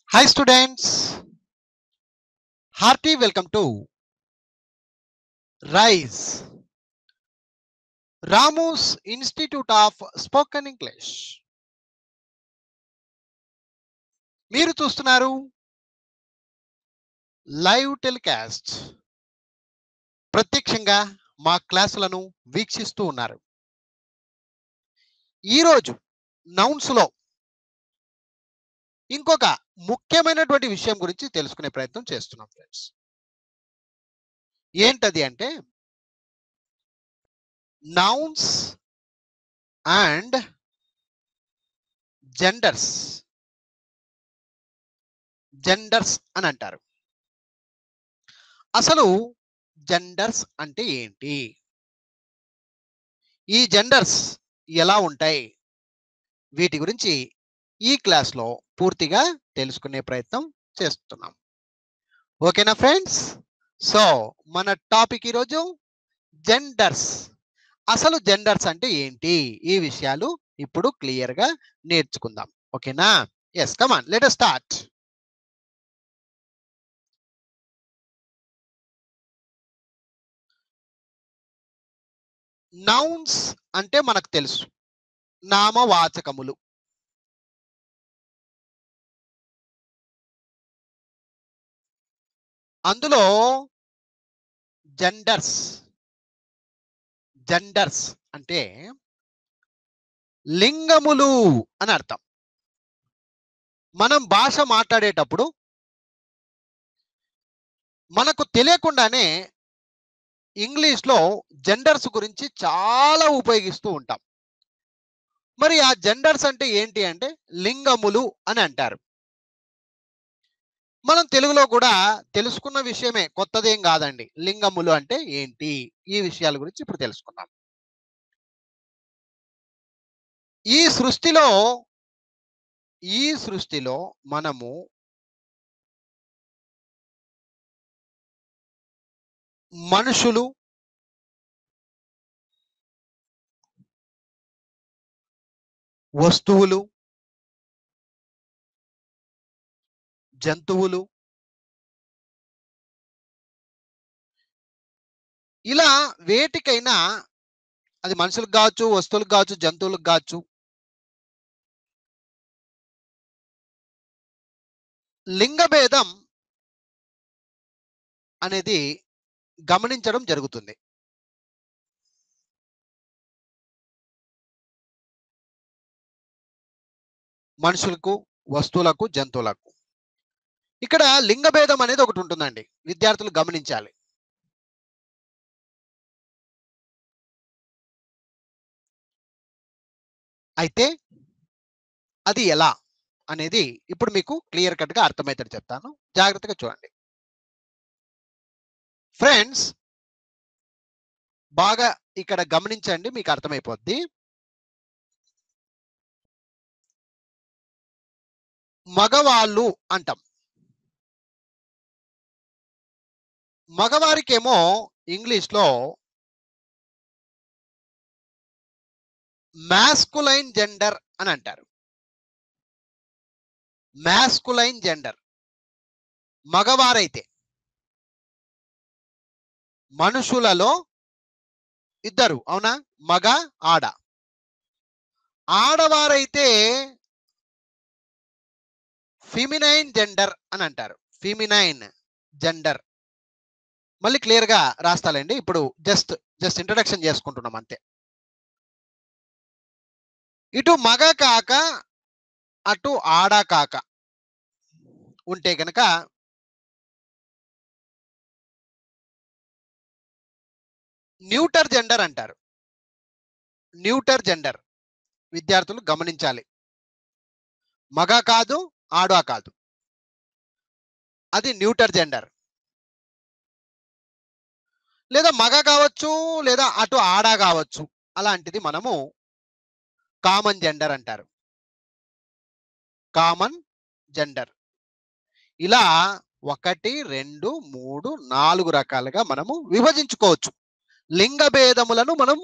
Hi students, hearty welcome to RISE, Ramu's Institute of Spoken English. మీరు చూస్తున్నారు live telecast ప్రత్యక్షంగా మా క్లాసులను వీక్షిస్తూ ఉన్నారు ఈరోజు నౌన్స్ లో ఇంకొక ముఖ్యమైనటువంటి విషయం గురించి తెలుసుకునే ప్రయత్నం చేస్తున్నాం ఫ్రెండ్స్ ఏంటది అంటే నౌన్స్ అండ్ జెండర్స్ జెండర్స్ అని అంటారు అసలు జెండర్స్ అంటే ఏంటి ఈ జెండర్స్ ఎలా ఉంటాయి వీటి గురించి ఈ క్లాస్లో పూర్తిగా తెలుసుకునే ప్రయత్నం చేస్తున్నాం ఓకేనా ఫ్రెండ్స్ సో మన టాపిక్ ఈరోజు జెండర్స్ అసలు జెండర్స్ అంటే ఏంటి ఈ విషయాలు ఇప్పుడు క్లియర్గా నేర్చుకుందాం ఓకేనా yes come on let start nouns అంటే మనకు తెలుసు నామవాచకములు అందులో జెండర్స్ జెండర్స్ అంటే లింగములు అని అర్థం మనం భాష మాట్లాడేటప్పుడు మనకు తెలియకుండానే ఇంగ్లీష్లో జెండర్స్ గురించి చాలా ఉపయోగిస్తూ ఉంటాం మరి ఆ జెండర్స్ అంటే ఏంటి అంటే లింగములు అని అంటారు మనం తెలుగులో కూడా తెలుసుకున్న విషయమే కొత్తదేం కాదండి లింగములు అంటే ఏంటి ఈ విషయాల గురించి ఇప్పుడు తెలుసుకుందాం ఈ సృష్టిలో ఈ సృష్టిలో మనము మనుషులు వస్తువులు జంతువులు ఇలా వేటికైనా అది మనుషులకు కావచ్చు వస్తువులకు కావచ్చు జంతువులకు కావచ్చు లింగభేదం అనేది గమనించడం జరుగుతుంది మనుషులకు వస్తువులకు జంతువులకు ఇక్కడ లింగభేదం అనేది ఒకటి ఉంటుందండి విద్యార్థులు గమనించాలి అయితే అది ఎలా అనేది ఇప్పుడు మీకు క్లియర్ కట్ గా అర్థమవుతుంది చెప్తాను జాగ్రత్తగా చూడండి ఫ్రెండ్స్ బాగా ఇక్కడ గమనించండి మీకు అర్థమైపోద్ది మగవాళ్ళు అంటాం మగవారికేమో ఇంగ్లీష్లో మ్యాస్కులైన్ జెండర్ అని అంటారు మ్యాస్కులైన్ జెండర్ మగవారైతే మనుషులలో ఇద్దరు అవునా మగ ఆడ ఆడవారైతే ఫిమినైన్ జెండర్ అని అంటారు ఫిమినైన్ జెండర్ మళ్ళీ క్లియర్ గా రాస్తాలండి ఇప్పుడు జస్ట్ జస్ట్ ఇంట్రడక్షన్ చేసుకుంటున్నాం అంతే ఇటు మగ కాక అటు ఆడ కాక ఉంటే కనుక న్యూటర్ జెండర్ అంటారు న్యూటర్ జెండర్ విద్యార్థులు గమనించాలి మగ కాదు ఆడ కాదు అది న్యూటర్ జెండర్ లేదా మగ కావచ్చు లేదా అటు ఆడ కావచ్చు అలాంటిది మనము కామన్ జెండర్ అంటారు కామన్ జెండర్ ఇలా ఒకటి రెండు మూడు నాలుగు రకాలుగా మనము విభజించుకోవచ్చు లింగ భేదములను మనము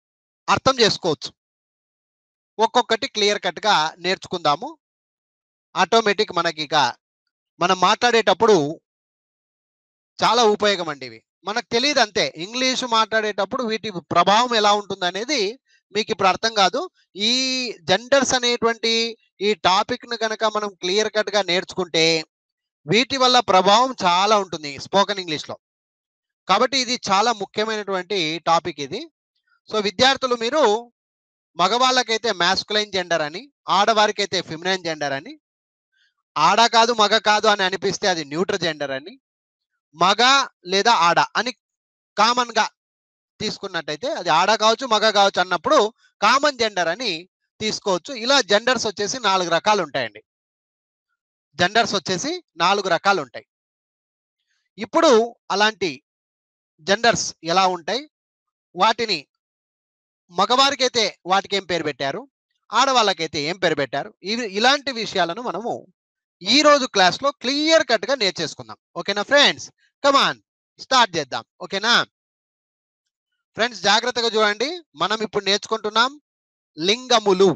అర్థం చేసుకోవచ్చు ఒక్కొక్కటి క్లియర్ కట్ గా నేర్చుకుందాము ఆటోమేటిక్ మనకి ఇక మనం మాట్లాడేటప్పుడు చాలా ఉపయోగం అండి ఇవి మనకు తెలియదు అంతే ఇంగ్లీష్ మాట్లాడేటప్పుడు వీటి ప్రభావం ఎలా ఉంటుంది అనేది మీకు ఇప్పుడు అర్థం కాదు ఈ జెండర్స్ అనేటువంటి ఈ టాపిక్ ను కనుక మనం క్లియర్ కట్ గా నేర్చుకుంటే వీటి వల్ల ప్రభావం చాలా ఉంటుంది స్పోకెన్ ఇంగ్లీష్ లో కాబట్టి ఇది చాలా ముఖ్యమైనటువంటి టాపిక్ ఇది సో విద్యార్థులు మీరు మగవాళ్ళకైతే మ్యాస్కులైన్ జెండర్ అని ఆడవారికైతే ఫిమినైన్ జెండర్ అని ఆడ కాదు మగ కాదు అని అనిపిస్తే అది న్యూట్రల్ జెండర్ అని మగ లేదా ఆడ అని కామన్ గా తీసుకున్నట్టయితే అది ఆడ కావచ్చు మగ కావచ్చు అన్నప్పుడు కామన్ జెండర్ అని తీసుకోవచ్చు ఇలా జెండర్స్ వచ్చేసి నాలుగు రకాలు ఉంటాయండి జెండర్స్ వచ్చేసి నాలుగు రకాలు ఉంటాయి ఇప్పుడు అలాంటి జెండర్స్ ఎలా ఉంటాయి వాటిని మగవారికైతే వాటికి ఏం పేరు పెట్టారు ఆడవాళ్ళకైతే ఏం పేరు పెట్టారు ఇవి ఇలాంటి విషయాలను మనము ఈ రోజు క్లాస్ లో క్లియర్ కట్ గా నేర్చేసుకుందాం ఓకేనా ఫ్రెండ్స్ కమాన్ స్టార్ట్ చేద్దాం ఓకేనా ఫ్రెండ్స్ జాగ్రత్తగా చూడండి మనం ఇప్పుడు నేర్చుకుంటున్నాం లింగములు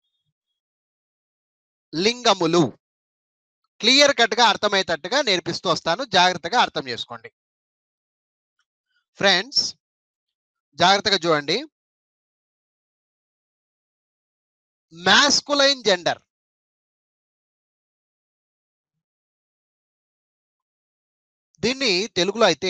లింగములు క్లియర్ కట్ గా అర్థమయ్యేటట్టుగా నేర్పిస్తూ వస్తాను జాగ్రత్తగా అర్థం చేసుకోండి ఫ్రెండ్స్ జాగ్రత్తగా చూడండి మ్యాస్కులైన్ జెండర్ దీన్ని తెలుగులో అయితే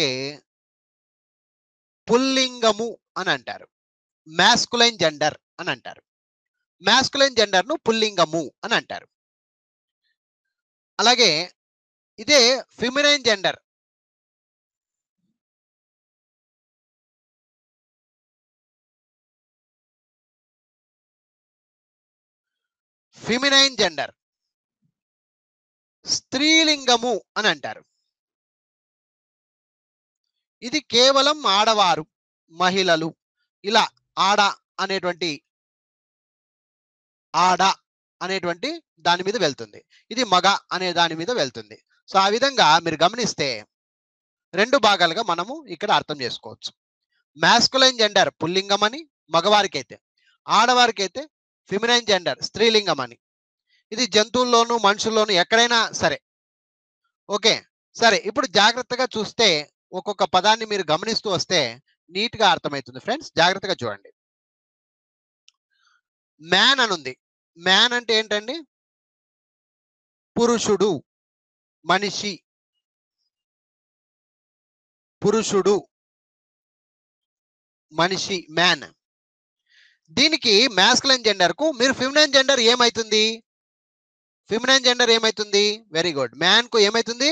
పుల్లింగము అని అంటారు మ్యాస్కులైన్ జెండర్ అని అంటారు మ్యాస్కులైన్ జెండర్ ను పుల్లింగము అని అంటారు అలాగే ఇదే ఫిమినైన్ జెండర్ ఫిమినైన్ జెండర్ స్త్రీలింగము అని అంటారు ఇది కేవలం ఆడవారు మహిళలు ఇలా ఆడ అనేటువంటి ఆడ అనేటువంటి దాని మీద వెళ్తుంది ఇది మగ అనే దాని మీద వెళ్తుంది సో ఆ విధంగా మీరు గమనిస్తే రెండు భాగాలుగా మనము ఇక్కడ అర్థం చేసుకోవచ్చు మ్యాస్కులైన్ జెండర్ పుల్లింగం అని మగవారికైతే ఆడవారికైతే ఫిమినైన్ జెండర్ స్త్రీలింగం అని ఇది జంతువుల్లోనూ మనుషుల్లోనూ ఎక్కడైనా సరే ఓకే సరే ఇప్పుడు జాగ్రత్తగా చూస్తే ఒక్కొక్క పదాన్ని మీరు గమనిస్తూ వస్తే నీట్ గా అర్థమవుతుంది ఫ్రెండ్స్ జాగ్రత్తగా చూడండి మ్యాన్ అని ఉంది మ్యాన్ అంటే ఏంటండి పురుషుడు మనిషి పురుషుడు మనిషి మ్యాన్ దీనికి మ్యాస్కులైన్ జెండర్ కు మీరు ఫిమినైన్ జెండర్ ఏమైతుంది ఫిమినైన్ జెండర్ ఏమైతుంది వెరీ గుడ్ మ్యాన్ కు ఏమైతుంది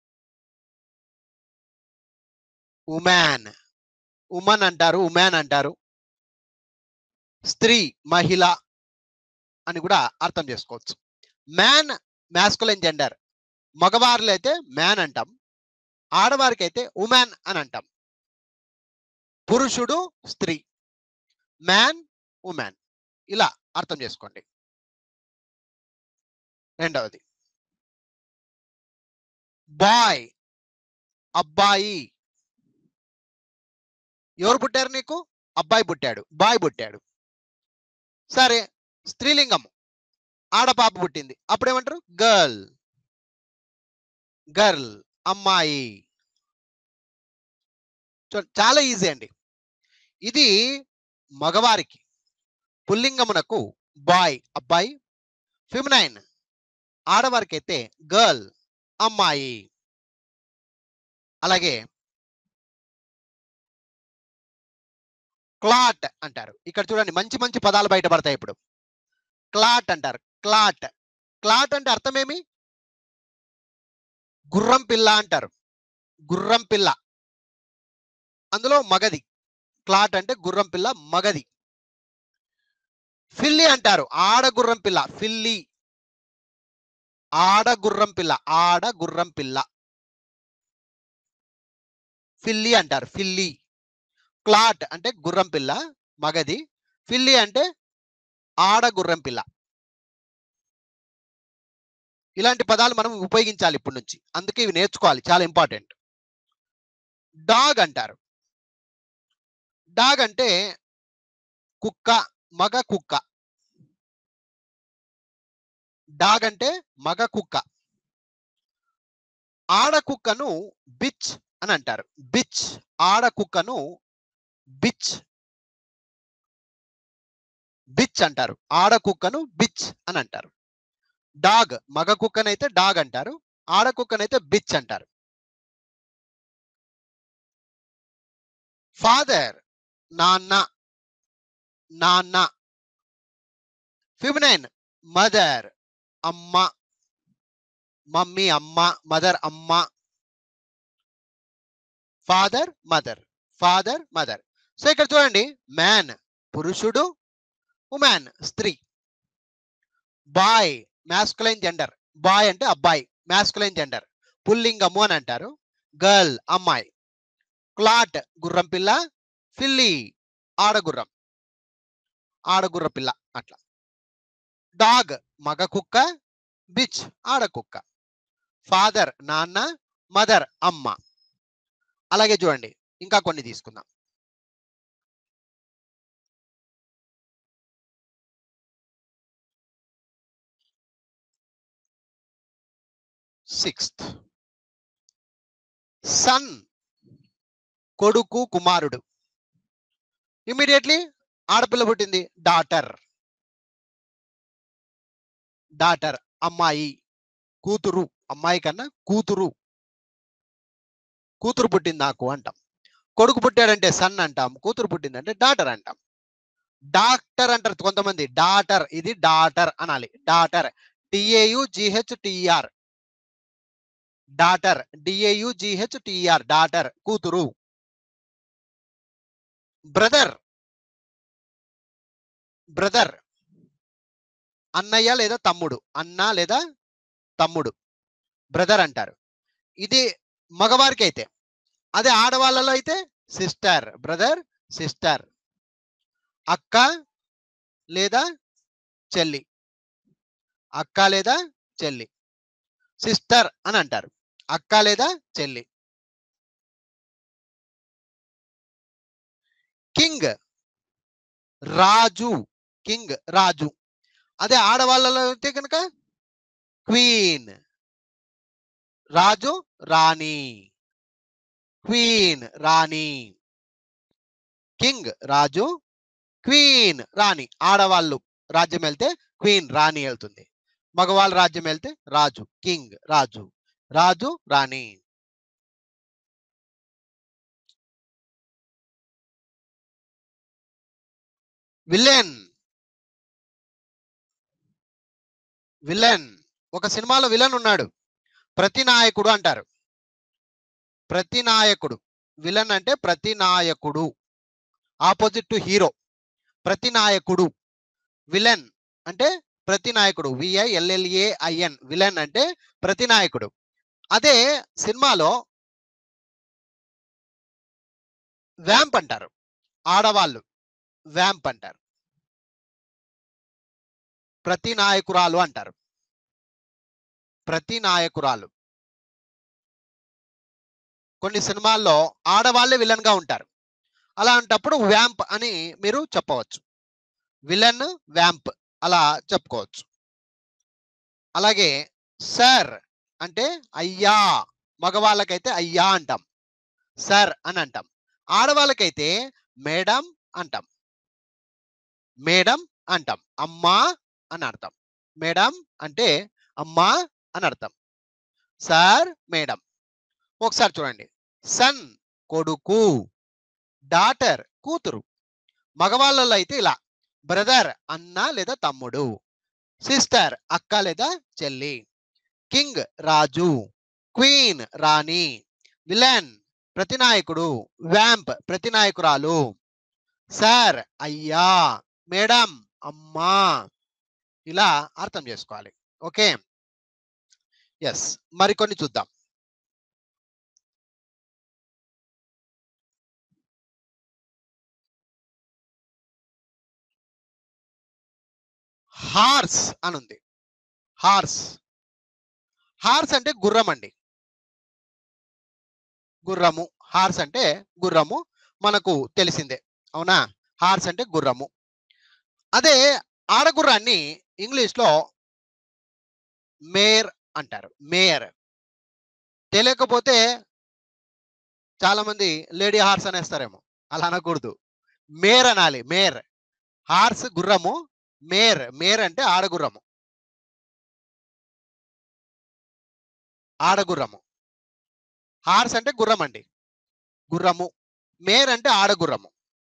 ఉమాన్ ఉమన్ అంటారు ఉమాన్ అంటారు స్త్రీ మహిళ అని కూడా అర్థం చేసుకోవచ్చు మ్యాన్ మ్యాస్కులైన్ జెండర్ మగవారిలో అయితే మ్యాన్ అంటాం ఆడవారికి అయితే ఉమాన్ అని అంటాం పురుషుడు స్త్రీ మ్యాన్ ఉమాన్ ఇలా అర్థం చేసుకోండి రెండవది బాయ్ అబ్బాయి ఎవరు పుట్టారు నీకు అబ్బాయి పుట్టాడు బాయ్ పుట్టాడు సరే స్త్రీలింగం ఆడపాప పుట్టింది అప్పుడేమంటారు గర్ల్ గర్ల్ అమ్మాయి చూ- చాలా ఈజీ అండి ఇది మగవారికి పుల్లింగమునకు బాయ్ అబ్బాయి ఫిమినైన్ ఆడవారికి అయితే గర్ల్ అమ్మాయి అలాగే క్లాట్ అంటారు ఇక్కడ చూడండి మంచి మంచి పదాలు బయటపడతాయి ఇప్పుడు క్లాట్ అంటారు క్లాట్ క్లాట్ అంటే అర్థం ఏమి గుర్రం పిల్ల అంటారు గుర్రం పిల్ల అందులో మగది క్లాట్ అంటే గుర్రం పిల్ల మగది ఫిల్లి అంటారు ఆడ గుర్రం పిల్ల ఫిల్లి ఆడ గుర్రం పిల్ల ఆడ గుర్రం పిల్ల ఫిల్లి అంటారు ఫిల్లి క్లాట్ అంటే గుర్రం పిల్ల మగది ఫిల్లి అంటే ఆడ గుర్రం పిల్ల ఇలాంటి పదాలు మనం ఉపయోగించాలి ఇప్పటి నుంచి అందుకే ఇవి నేర్చుకోవాలి చాలా ఇంపార్టెంట్ డాగ్ అంటారు డాగ్ అంటే కుక్క మగ కుక్క డాగ్ అంటే మగ కుక్క ఆడ కుక్కను బిచ్ అని అంటారు బిచ్ ఆడ కుక్కను బిచ్ బిచ్ అంటారు ఆడ కుక్కను బిచ్ అని అంటారు డాగ్ మగ కుక్కనైతే డాగ్ అంటారు ఆడ కుక్కనైతే బిచ్ అంటారు ఫాదర్ నాన్న నాన్న ఫిమినైన్ మదర్ అమ్మ మమ్మీ అమ్మ మదర్ అమ్మ father mother father mother so ఇక్కడ చూడండి మ్యాన్ పురుషుడు ఉమెన్ స్త్రీ బాయ్ మ్యాస్కులైన్ జెండర్ బాయ్ అంటే అబ్బాయి మ్యాస్కులైన్ జెండర్ పుల్లింగము అని అంటారు గర్ల్ అమ్మాయి క్లాట్ గుర్రం పిల్ల ఫిల్లి ఆడగుర్రం ఆడగుర్ర పిల్ల అట్లా డాగ్ మగ కుక్క బిచ్ ఆడ కుక్క ఫాదర్ నాన్న మదర్ అమ్మ అలాగే చూడండి ఇంకా కొన్ని తీసుకుందాం సిక్స్త్ సన్ కొడుకు కుమారుడు ఇమీడియట్లీ ఆడపిల్ల పుట్టింది డాటర్ డాటర్ అమ్మాయి కూతురు అమ్మాయి కన్నా కూతురు కూతురు పుట్టింది నాకు అంటాం కొడుకు పుట్టాడంటే సన్ అంటాం కూతురు పుట్టిందంటే డాటర్ అంటాం డాక్టర్ అంటారు కొంతమంది డాటర్ ఇది డాటర్ అనాలి daughter D A U G H T R daughter D A U G H T R daughter కూతురు బ్రదర్ బ్రదర్ అన్నయ్య లేదా తమ్ముడు అన్న లేదా తమ్ముడు బ్రదర్ అంటారు ఇది మగవారికి అయితే అదే ఆడవాళ్ళలో అయితే సిస్టర్ బ్రదర్ సిస్టర్ అక్క లేదా చెల్లి అక్క లేదా చెల్లి సిస్టర్ అని అంటారు అక్క లేదా చెల్లి కింగ్ రాజు కింగ్ రాజు అదే ఆడవాళ్ళలో అయితే కనుక క్వీన్ రాజు రాణి క్వీన్ రాణి కింగ్ రాజు క్వీన్ రాణి ఆడవాళ్ళు రాజ్యం వెళ్తే క్వీన్ రాణి వెళ్తుంది మగవాళ్ళ రాజ్యం వెళ్తే రాజు కింగ్ రాజు రాజు రాణి విలన్ విలన్ ఒక సినిమాలో విలన్ ఉన్నాడు ప్రతి నాయకుడు అంటారు ప్రతి నాయకుడు విలన్ అంటే ప్రతి నాయకుడు ఆపోజిట్ టు హీరో ప్రతి నాయకుడు విలన్ అంటే ప్రతి నాయకుడు విఐఎల్ఎల్ఏఐఎన్ విలన్ అంటే ప్రతి నాయకుడు అదే సినిమాలో వ్యాంప్ అంటారు ఆడవాళ్ళు వ్యాంప్ అంటారు ప్రతి నాయకురాలు అంటారు ప్రతి నాయకురాలు కొన్ని సినిమాల్లో ఆడవాళ్ళే విలన్ గా ఉంటారు అలాంటప్పుడు వ్యాంప్ అని మీరు చెప్పవచ్చు విలన్ వ్యాంప్ అలా చెప్పుకోవచ్చు అలాగే సర్ అంటే అయ్యా మగవాళ్ళకైతే అయ్యా అంటాం సర్ అని అంటాం ఆడవాళ్ళకైతే మేడం అంటాం మేడం అంటాం అమ్మా అని అర్థం మేడం అంటే అమ్మా అని అర్థం సార్ మేడం ఒకసారి చూడండి సన్ కొడుకు డాటర్ కూతురు మగవాళ్ళలో అయితే ఇలా బ్రదర్ అన్న లేదా తమ్ముడు సిస్టర్ అక్క లేదా చెల్లి కింగ్ రాజు క్వీన్ రాణి విలన్ ప్రతినాయకుడు వ్యాంప్ ప్రతినాయకురాలు సార్ అయ్యా మేడం అమ్మా ఇలా అర్థం చేసుకోవాలి ఓకే ఎస్ మరికొన్ని చూద్దాం హార్స్ అని ఉంది హార్స్ హార్స్ అంటే గుర్రం అండి గుర్రము హార్స్ అంటే గుర్రము మనకు తెలిసిందే అవునా హార్స్ అంటే గుర్రము అదే ఆడగుర్రాన్ని ఇంగ్లీష్లో మేర్ అంటారు మేర్ తెలియకపోతే చాలా మంది లేడీ హార్స్ అనేస్తారేమో అలా అనకూడదు మేర్ అనాలి మేర్ హార్స్ గుర్రము మేర్ మేర్ అంటే ఆడగుర్రము ఆడగుర్రము హార్స్ అంటే గుర్రం అండి గుర్రము మేర్ అంటే ఆడగుర్రము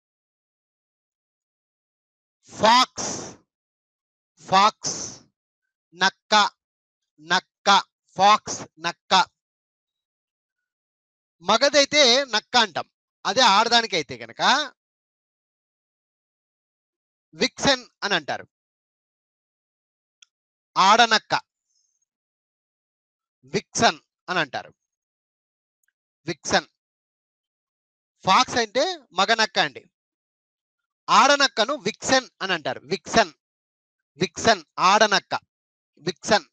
ఫాక్స్ ఫాక్స్ నక్క నక్క ఫాక్స్ నక్క మగదైతే నక్క అంటాం అదే ఆడదానికి అయితే కనుక విక్సెన్ అని అంటారు ఆడనక్క విక్సన్ అని అంటారు విక్సన్ ఫాక్స్ అంటే మగనక్క అండి ఆడనక్కను విక్సన్ అని అంటారు విక్సన్ విక్సన్ ఆడనక్క విక్సన్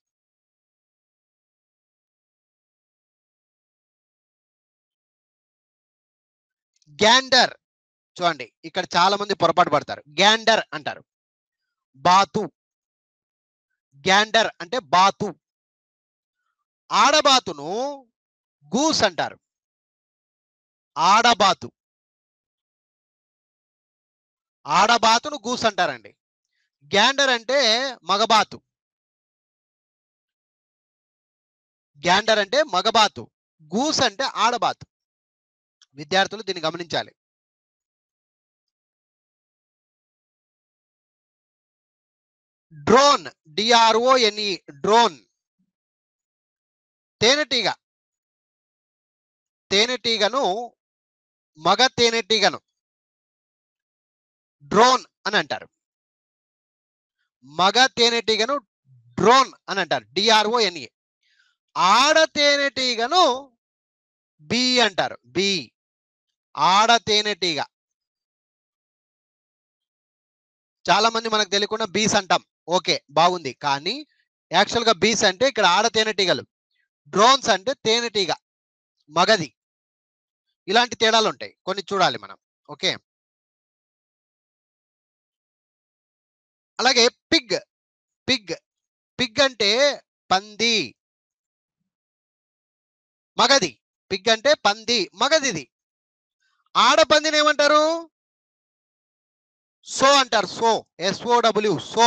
గ్యాండర్ చూడండి ఇక్కడ చాలా మంది పొరపాటు పడతారు గ్యాండర్ అంటారు బాతు గ్యాండర్ అంటే బాతు ఆడబాతును గూస్ అంటారు ఆడబాతు ఆడబాతును గూస్ అంటారండి గ్యాండర్ అంటే మగబాతు గ్యాండర్ అంటే మగబాతు గూస్ అంటే ఆడబాతు విద్యార్థులు దీన్ని గమనించాలి డ్రోన్ డిఆర్ఓఎన్ఈ డ్రోన్ తేనెటీగ తేనెటీగను మగ తేనెటీగను డ్రోన్ అని అంటారు మగ తేనెటీగను డ్రోన్ అని అంటారు డిఆర్ఓఎన్ఈ ఆడ తేనెటీగను బి అంటారు బి ఆడ తేనెటీగ చాలా మంది మనకు తెలియకుండా బీస్ అంటాం ఓకే బాగుంది కానీ యాక్చువల్ గా బీస్ అంటే ఇక్కడ ఆడ తేనెటీగలు డ్రోన్స్ అంటే తేనెటీగ మగది ఇలాంటి తేడాలు ఉంటాయి కొన్ని చూడాలి మనం ఓకే అలాగే పిగ్ పిగ్ పిగ్ అంటే పంది మగది పిగ్ అంటే పంది మగదిది ఆడపందిని ఏమంటారు సో అంటారు సో ఎస్ఓ డబ్ల్యూ సో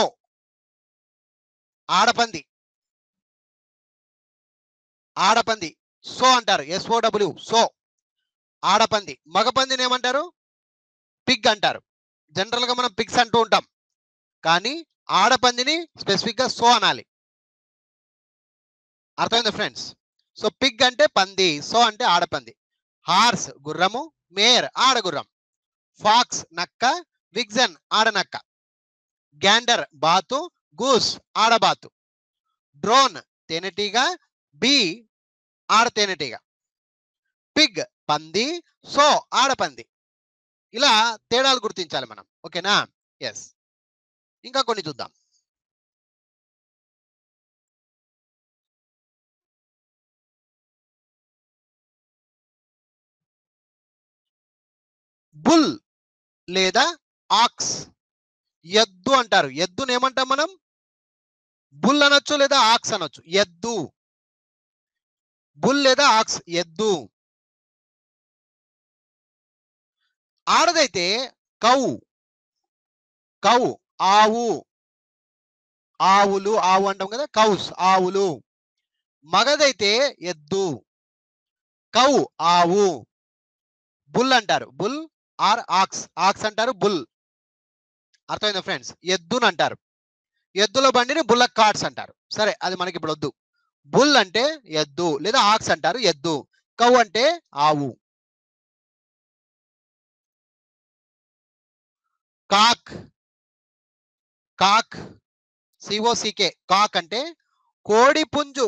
ఆడపంది ఆడపంది సో అంటారు ఎస్ఓ డబ్ల్యూ సో ఆడపంది మగపందిని ఏమంటారు పిగ్ అంటారు జనరల్ గా మనం పిగ్స్ అంటూ ఉంటాం కానీ ఆడపందిని స్పెసిఫిక్ గా సో అనాలి అర్థమైందా ఫ్రెండ్స్ సో పిగ్ అంటే పంది సో అంటే ఆడపంది హార్స్ గుర్రము మేర్ ఆడగుర్రం ఫాక్స్ నక్క విగ్జన్ ఆడనక్క గ్యాండర్ బాతు గూస్ ఆడబాతు డ్రోన్ తేనెటీగ బి ఆడ తేనెటీగ పిగ్ పంది సో ఆడపంది ఇలా తేడాలు గుర్తించాలి మనం ఓకేనా ఎస్ ఇంకా కొన్ని చూద్దాం బుల్ లేదా ఆక్స్ ఎద్దు అంటారు ఎద్దును ఏమంటాం మనం బుల్ అనొచ్చు లేదా ఆక్స్ అనొచ్చు ఎద్దు బుల్ లేదా ఆక్స్ ఎద్దు ఆడదైతే కౌ కౌ ఆవు ఆవులు ఆవు అంటాం కదా కౌస్ ఆవులు మగదైతే ఎద్దు కౌ ఆవు బుల్ అంటారు బుల్ ఆర్ ఆక్స్ ఆక్స్ అంటారు బుల్ అర్థమైందా ఫ్రెండ్స్ ఎద్దుని అంటారు ఎద్దుల బండిని బుల్లక్ కార్డ్స్ అంటారు సరే అది మనకి ఇప్పుడు వద్దు బుల్ అంటే ఎద్దు లేదా ఆక్స్ అంటారు ఎద్దు కౌ అంటే ఆవు కాక్ కాక్ సిఓసికే కాక్ అంటే కోడి పుంజు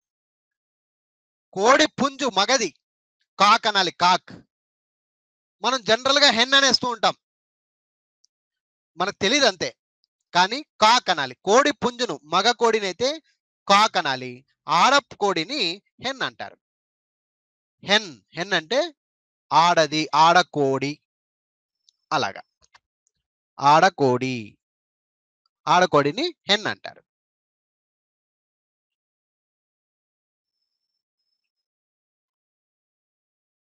కోడి పుంజు మగది కాక్ అనాలి కాక్ మనం జనరల్ గా హెన్ అనేస్తూ ఉంటాం మనకు తెలియదు అంతే కానీ కాక్ అనాలి కోడి పుంజును మగ కోడిని అయితే కాక్ అనాలి ఆడ కోడిని హెన్ అంటారు హెన్ హెన్ అంటే ఆడది ఆడకోడి అలాగా ఆడకోడి ఆడకోడిని హెన్ అంటారు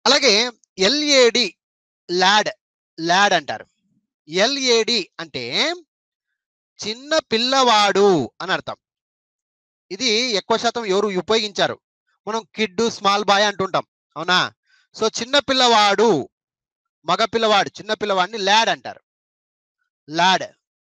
అలాగే ఎల్ఏడి ల్యాడ్ ల్యాడ్ అంటారు ఎల్ఏడి అంటే చిన్న పిల్లవాడు అని అర్థం ఇది ఎక్కువ శాతం ఎవరు ఉపయోగించారు మనం కిడ్ స్మాల్ బాయ్ అంటుంటాం అవునా సో చిన్న పిల్లవాడు మగ పిల్లవాడు చిన్న పిల్లవాడిని ల్యాడ్ అంటారు ల్యాడ్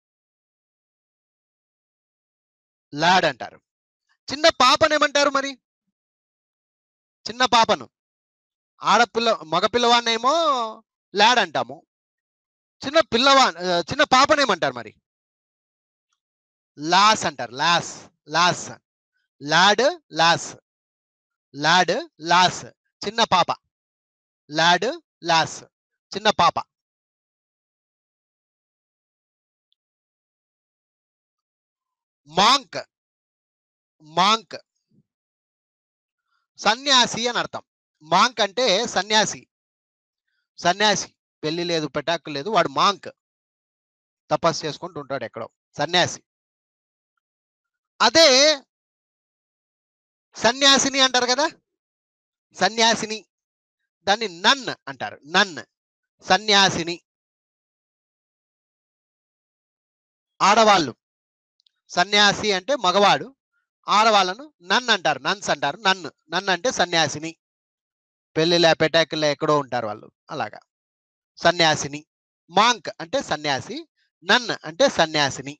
ల్యాడ్ అంటారు చిన్న పాపను ఏమంటారు మరి చిన్న పాపను ఆడపిల్ల మగ పిల్లవాడినేమో ల్యాడ్ అంటాము చిన్న పిల్లవా ఆ, చిన్న పాపను ఏమంటారు మరి లాస్ అంటారు lass lass lad lass lad lass చిన్న పాప లాడ్ లాస్ చిన్న పాప మాంక్ మాంక్ సన్యాసి అని అర్థం మాంక్ అంటే సన్యాసి సన్యాసి పెళ్లి లేదు పెటాకు లేదు వాడు మాంక్ తపస్సు చేసుకుంటూ ఉంటాడు ఎక్కడో సన్యాసి అదే సన్యాసిని అంటారు కదా సన్యాసిని దాన్ని నన్ అంటారు నన్ సన్యాసిని ఆడవాళ్ళు సన్యాసి అంటే మగవాడు ఆడవాళ్ళను నన్ అంటారు నన్స్ అంటారు నన్ను నన్ను అంటే సన్యాసిని పెళ్లిలే పెటాకులే ఎక్కడో ఉంటారు వాళ్ళు అలాగా సన్యాసిని మాంక్ అంటే సన్యాసి నన్ అంటే సన్యాసిని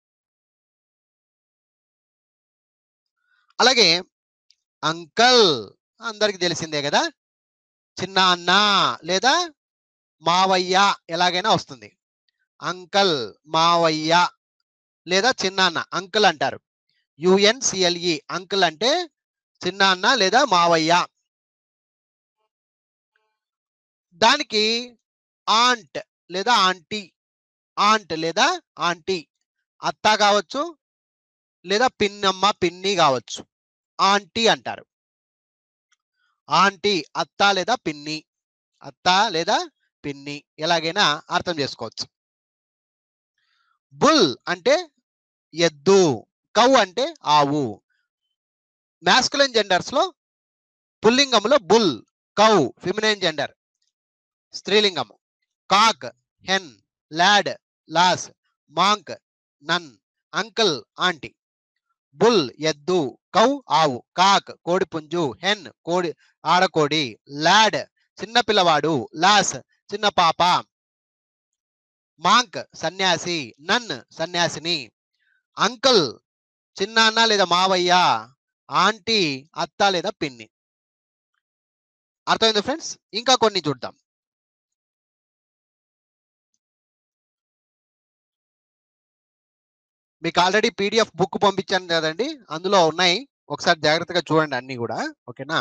అలాగే అంకల్ అందరికి తెలిసిందే కదా చిన్న అన్న లేదా మావయ్య ఎలాగైనా వస్తుంది అంకల్ మావయ్య లేదా చిన్న అన్న అంకుల్ అంటారు యుఎన్సిఎల్ఈ అంకుల్ అంటే చిన్న అన్న లేదా మావయ్య దానికి ఆంట్ లేదా ఆంటీ ఆంట్ లేదా ఆంటీ అత్త కావచ్చు లేదా పిన్నమ్మ పిన్ని కావచ్చు ఆంటీ అంటారు ఆంటీ అత్త లేదా పిన్ని అత్త లేదా పిన్ని ఎలాగైనా అర్థం చేసుకోవచ్చు బుల్ అంటే ఎద్దు కౌ అంటే ఆవు మ్యాస్కులైన్ జెండర్స్ లో పుల్లింగంలో బుల్ కౌ ఫిమినైన్ జెండర్ స్త్రీలింగము cock hen lad lass monk nun uncle aunty bull ఎద్దు కౌ ఆవు కాక్ కోడి పుంజు హెన్ కోడి ఆడకోడి లాడ్ చిన్న పిల్లవాడు లాస్ చిన్న పాప మాంక్ సన్యాసి నన్ సన్యాసిని అంకుల్ చిన్న అన్న లేదా మావయ్య ఆంటీ అత్త లేదా పిన్ని అర్థమైంది ఫ్రెండ్స్ ఇంకా కొన్ని చూద్దాం మీకు ఆల్రెడీ పీడిఎఫ్ బుక్ పంపించాను కదండి అందులో ఉన్నాయి ఒకసారి జాగ్రత్తగా చూడండి అన్ని కూడా ఓకేనా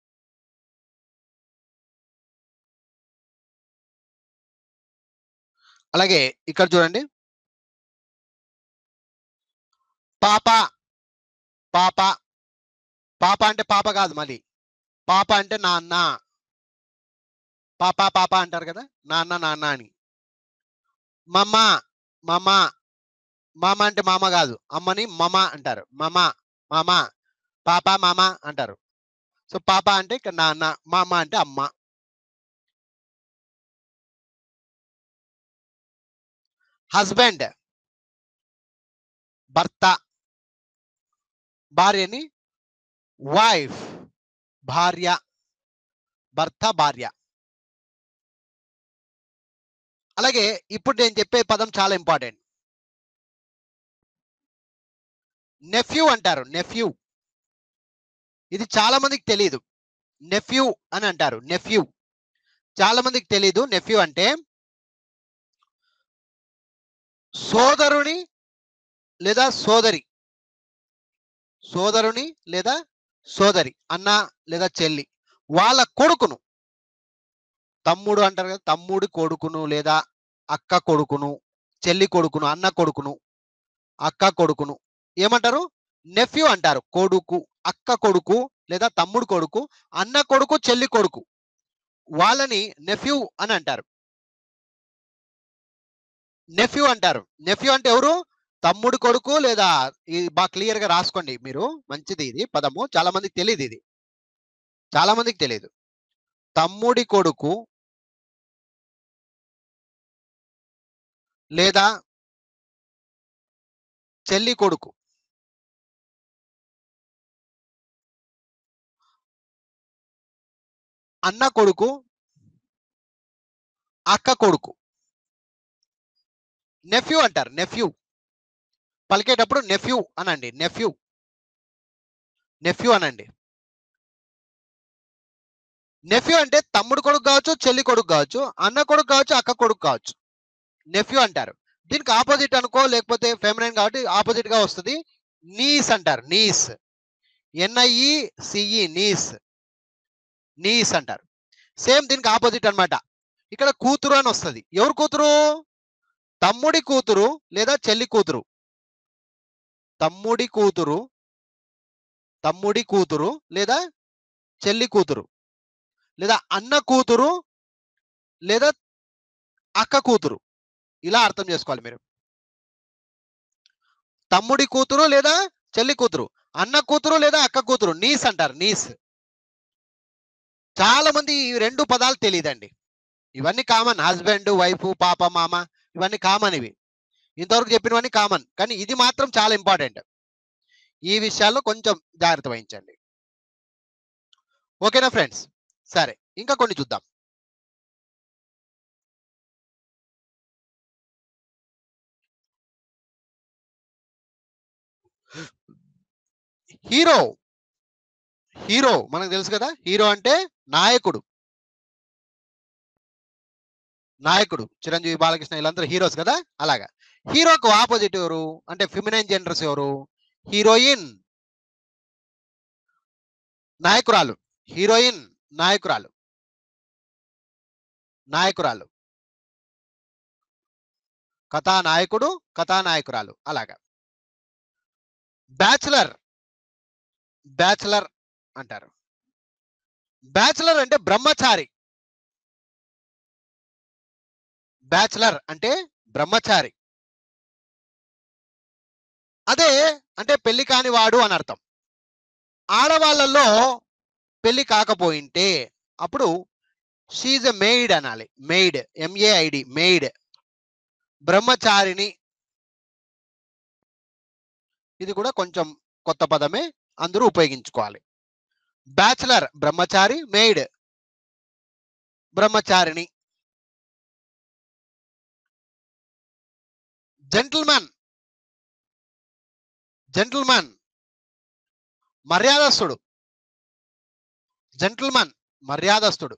అలాగే ఇక్కడ చూడండి పాప పాప పాప అంటే పాప కాదు మళ్ళీ పాప అంటే నాన్న పాప పాప అంటారు కదా నాన్న నాన్న అని మమ్మ మమ్మ మామ అంటే మామ కాదు అమ్మని మమ అంటారు మమ మామ పాప మామ అంటారు సో పాప అంటే ఇక్కడ నాన్న మామ అంటే అమ్మ హస్బెండ్ భర్త భార్యని వైఫ్ భార్య భర్త భార్య అలాగే ఇప్పుడు నేను చెప్పే పదం చాలా ఇంపార్టెంట్ నెఫ్యూ అంటారు నెఫ్యూ ఇది చాలా మందికి తెలియదు నెఫ్యూ అని అంటారు నెఫ్యూ చాలా మందికి తెలియదు నెఫ్యూ అంటే సోదరుని లేదా సోదరి సోదరుని లేదా సోదరి అన్న లేదా చెల్లి వాళ్ళ కొడుకును తమ్ముడు అంటారు కదా తమ్ముడి కొడుకును లేదా అక్క కొడుకును చెల్లి కొడుకును అన్న కొడుకును అక్క కొడుకును ఏమంటారు నెఫ్యూ అంటారు కొడుకు అక్క కొడుకు లేదా తమ్ముడు కొడుకు అన్న కొడుకు చెల్లి కొడుకు వాళ్ళని నెఫ్యూ అని అంటారు నెఫ్యూ అంటారు నెఫ్యూ అంటే ఎవరు తమ్ముడు కొడుకు లేదా ఇది బాగా క్లియర్ గా రాసుకోండి మీరు మంచిది ఇది పదము చాలా మందికి తెలియదు ఇది చాలా మందికి తెలియదు తమ్ముడి కొడుకు లేదా చెల్లి కొడుకు అన్న కొడుకు అక్క కొడుకు నెఫ్యూ అంటారు నెఫ్యూ పలికేటప్పుడు నెఫ్యూ అనండి నెఫ్యూ నెఫ్యూ అనండి నెఫ్యూ అంటే తమ్ముడు కొడుకు కావచ్చు చెల్లి కొడుకు కావచ్చు అన్న కొడుకు కావచ్చు అక్క కొడుకు కావచ్చు నెఫ్యూ అంటారు దీనికి ఆపోజిట్ అనుకో లేకపోతే ఫెమినైన్ కాబట్టి ఆపోజిట్ గా వస్తుంది నీస్ అంటారు niece N I E C E niece niece అంటారు సేమ్ దీనికి ఆపోజిట్ అన్నమాట ఇక్కడ కూతురు అని వస్తుంది ఎవరు కూతురు తమ్ముడి కూతురు లేదా చెల్లి కూతురు తమ్ముడి కూతురు తమ్ముడి కూతురు లేదా చెల్లి కూతురు లేదా అన్న కూతురు లేదా అక్క కూతురు ఇలా అర్థం చేసుకోవాలి మీరు తమ్ముడి కూతురు లేదా చెల్లి కూతురు అన్న కూతురు లేదా అక్క కూతురు నీస్ అంటారు నీస్ చాలా మంది ఈ రెండు పదాలు తెలియదండి ఇవన్నీ కామన్ హస్బెండ్ వైఫ్ పాప మామ ఇవన్నీ కామన్ ఇవి ఇంతవరకు చెప్పినవన్నీ కామన్ కానీ ఇది మాత్రం చాలా ఇంపార్టెంట్ ఈ విషయాల్లో కొంచెం జాగ్రత్త వహించండి ఓకేనా ఫ్రెండ్స్ సరే ఇంకా కొన్ని చూద్దాం హీరో హీరో మనకు తెలుసు కదా హీరో అంటే నాయకుడు నాయకుడు చిరంజీవి బాలకృష్ణ వీళ్ళందరూ హీరోస్ కదా అలాగా హీరోకు ఆపోజిట్ ఎవరు అంటే ఫిమినైన్ జెండర్స్ ఎవరు హీరోయిన్ నాయకురాలు హీరోయిన్ నాయకురాలు నాయకురాలు కథానాయకుడు కథానాయకురాలు అలాగా బ్యాచులర్ బ్యాచులర్ అంటారు బ్యాచులర్ అంటే బ్రహ్మచారి బ్యాచులర్ అంటే బ్రహ్మచారి అదే అంటే పెళ్లి కాని వాడు అని అర్థం ఆడవాళ్ళలో పెళ్లి కాకపోయింటే అప్పుడు షీజ్ ఎ మెయిడ్ అనాలి మెయిడ్ ఎంఏఐడి మెయిడ్ బ్రహ్మచారిని ఇది కూడా కొంచెం కొత్త పదమే అందరూ ఉపయోగించుకోవాలి బ్యాచులర్ బ్రహ్మచారి మెయిడ్ బ్రహ్మచారిణి జెంటిల్మన్ జెంటిల్మన్ మర్యాదస్తుడు జెంటిల్మన్ మర్యాదస్తుడు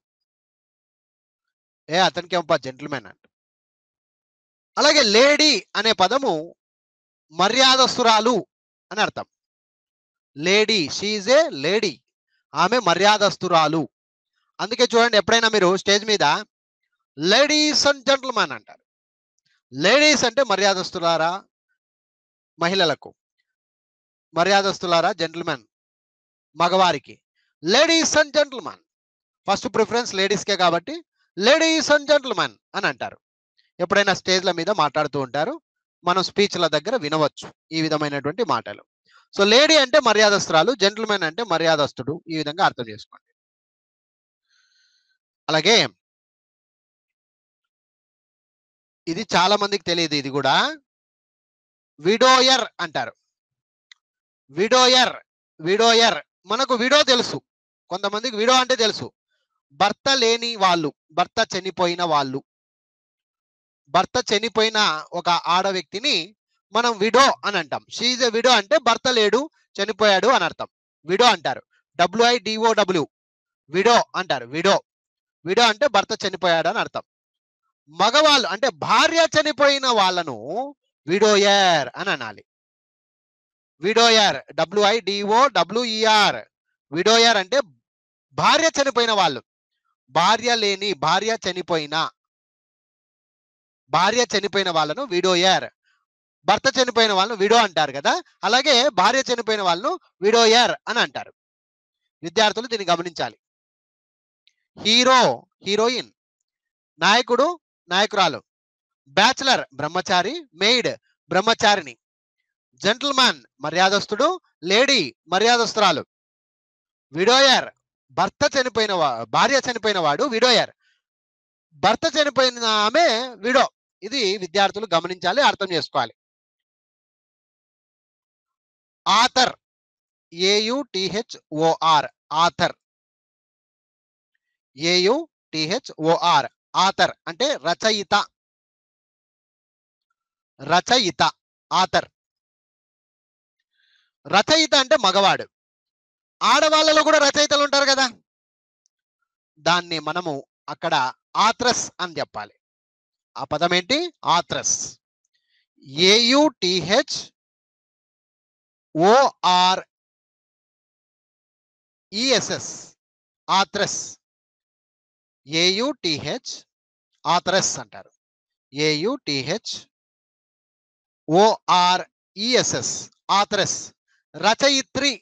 ఏ అతనికి ఏమప్పా జెంటిల్మెన్ అంట అలాగే లేడీ అనే పదము మర్యాదస్తురాలు అని అర్థం లేడీ షీజ్ ఏ లేడీ ఆమె మర్యాదస్తురాలు అందుకే చూడండి ఎప్పుడైనా మీరు స్టేజ్ మీద లేడీస్ అండ్ జెంటిల్మెన్ అంటారు లేడీస్ అంటే మర్యాదస్తులారా మహిళలకు మర్యాదస్తులారా జెంటిల్మెన్ మగవారికి ladies and gentlemen first preference లేడీస్కే కాబట్టి లేడీస్ అండ్ జెంటిల్మెన్ అని అంటారు ఎప్పుడైనా స్టేజ్ల మీద మాట్లాడుతూ ఉంటారు మనం స్పీచ్ల దగ్గర వినవచ్చు ఈ విధమైనటువంటి మాటలు సో లేడీ అంటే మర్యాదస్తురాలు జెంటిల్మెన్ అంటే మర్యాదస్తుడు ఈ విధంగా అర్థం చేసుకోండి అలాగే ఇది చాలా మందికి తెలియదు ఇది కూడా విడోయర్ అంటారు విడోయర్ విడోయర్ మనకు విడో తెలుసు కొంతమందికి విడో అంటే తెలుసు భర్త లేని వాళ్ళు భర్త చనిపోయిన వాళ్ళు భర్త చనిపోయిన ఒక ఆడ వ్యక్తిని మనం విడో అని అంటాం షీజ్ ఎ విడో అంటే భర్త లేడు చనిపోయాడు అని అర్థం విడో అంటారు డబ్ల్యూఐ డిఓడబ్ల్యూ విడో అంటారు విడో విడో అంటే భర్త చనిపోయాడు అని అర్థం మగవాళ్ళు అంటే భార్య చనిపోయిన వాళ్ళను విడోయర్ అని అనాలి widower W I D O W E R widower అంటే భార్య చనిపోయిన వాళ్ళు భార్య లేని భార్య చనిపోయిన భార్య చనిపోయిన వాళ్ళను విడోయర్ భర్త చనిపోయిన వాళ్ళను విడో అంటారు కదా అలాగే భార్య చనిపోయిన వాళ్ళను విడోయర్ అని అంటారు విద్యార్థులు దీన్ని గమనించాలి హీరో హీరోయిన్ నాయకుడు నాయకురాలు బ్యాచులర్ బ్రహ్మచారి మెయిడ్ బ్రహ్మచారిని జెంటిల్మన్ మర్యాదస్తుడు లేడీ మర్యాదస్తురాలు విడోయర్ భర్త చనిపోయిన వా- భార్య చనిపోయిన వాడు విడోయర్ భర్త చనిపోయిన ఆమె విడో ఇది విద్యార్థులు గమనించాలి అర్థం చేసుకోవాలి author A U T H O R author A U T H O R author అంటే రచయిత రచయిత ఆథర్ రచయిత అంటే మగవాడు ఆడవాళ్ళలో కూడా రచయితలు ఉంటారు కదా దాన్ని మనము అక్కడ ఆత్రస్ అని చెప్పాలి ఆ పదం ఏంటి authoress A U T H O R E S S authoress A U T H authoress అంటారు ఏయుటిహెచ్ ఓఆర్ ఈఎస్ఎస్ ఆత్రస్ రచయిత్రి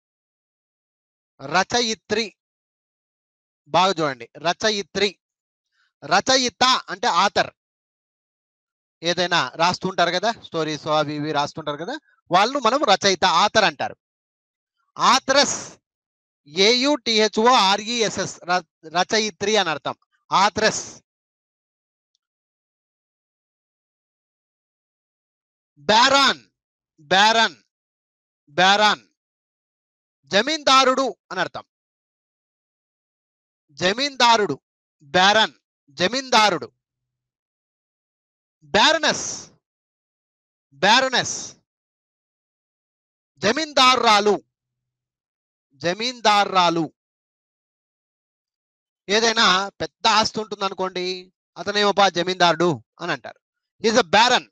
రచయిత్రి బాగా చూడండి రచయిత్రి రచయిత అంటే ఆథర్ ఏదైనా రాస్తుంటారు కదా స్టోరీస్ అవి ఇవి రాస్తుంటారు కదా వాళ్ళు మనం రచయిత ఆథర్ అంటారు ఆథరస్ ఏయుటిహెచ్ఓ ఆర్ఈఎస్ఎస్ రచయిత్రి అని అర్థం ఆథరస్ బ్యారాన్ బ్యారన్ బ్యారాన్ జమీందారుడు అని అర్థం జమీందారుడు బ్యారన్ జమీందారుడు బ్యారనస్ బ్యారనస్ జమీందారురాలు జమీందారురాలు ఏదైనా పెద్ద ఆస్తి ఉంటుంది అనుకోండి అతనేమోపా జమీందారుడు అని అంటారు is a baron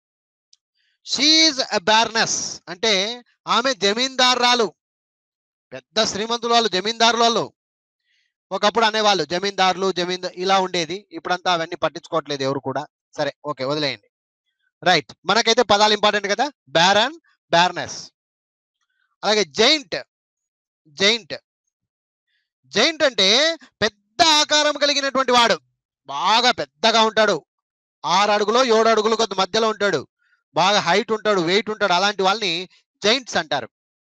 she's a baroness అంటే ఆమె జమీందారురాలు పెద్ద శ్రీమంతుల వాళ్ళు జమీందారుల వాళ్ళు ఒకప్పుడు అనేవాళ్ళు జమీందారులు జమీందా ఇలా ఉండేది ఇప్పుడంతా అవన్నీ పట్టించుకోవట్లేదు ఎవరు కూడా సరే ఓకే వదిలేయండి రైట్ మనకైతే పదాలు ఇంపార్టెంట్ కదా బ్యారన్ బ్యారనెస్ అలాగే జైంట్ జైంట్ జైంట్ అంటే పెద్ద ఆకారం కలిగినటువంటి వాడు బాగా పెద్దగా ఉంటాడు ఆరు అడుగులో ఏడు అడుగులు కొద్ది మధ్యలో ఉంటాడు బాగా హైట్ ఉంటాడు వెయిట్ ఉంటాడు అలాంటి వాళ్ళని జైంట్స్ అంటారు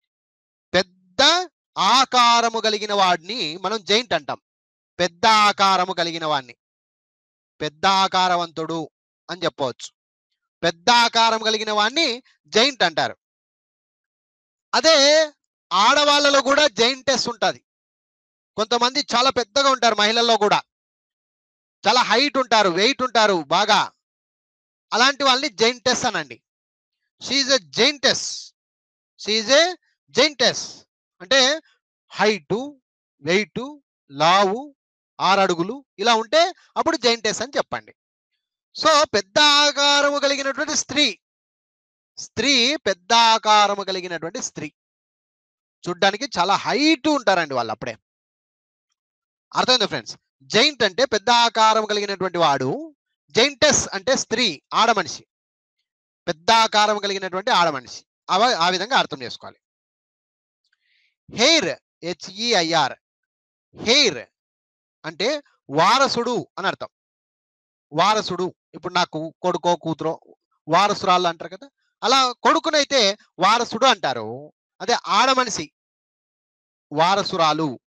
పెద్ద ఆకారము కలిగిన వాడిని మనం జైంట్ అంటాం పెద్ద ఆకారము కలిగిన వాడిని పెద్ద ఆకారవంతుడు అని చెప్పవచ్చు పెద్ద ఆకారం కలిగిన వాడిని జైంట్ అంటారు అదే ఆడవాళ్ళలో కూడా జైంటెస్ ఉంటుంది కొంతమంది చాలా పెద్దగా ఉంటారు మహిళల్లో కూడా చాలా హైట్ ఉంటారు వెయిట్ ఉంటారు బాగా అలాంటి వాళ్ళని జైంటెస్ అనండి షీఈ్ ఎ జైంటెస్ షీఈ్ ఏ జైంటెస్ అంటే హైటు వెయిట్ లావు ఆరు అడుగులు ఇలా ఉంటే అప్పుడు జైంటెస్ అని చెప్పండి సో పెద్ద ఆకారము కలిగినటువంటి స్త్రీ స్త్రీ పెద్ద ఆకారము కలిగినటువంటి స్త్రీ చూడ్డానికి చాలా హైట్ ఉంటారండి వాళ్ళు అప్పుడే అర్థమైంది ఫ్రెండ్స్ జైంట్ అంటే పెద్ద ఆకారం కలిగినటువంటి వాడు జైంటెస్ అంటే స్త్రీ ఆడమనిషి పెద్ద ఆకారం కలిగినటువంటి ఆడమనిషి అవ ఆ విధంగా అర్థం చేసుకోవాలి హెయిర్ హెచ్ఈఐఆర్ హెయిర్ అంటే వారసుడు అని అర్థం వారసుడు ఇప్పుడు నాకు కొడుకో కూతురో వారసురాళ్ళు అంటారు కదా అలా కొడుకునైతే వారసుడు అంటారు అదే ఆడమనిషి వారసురాలు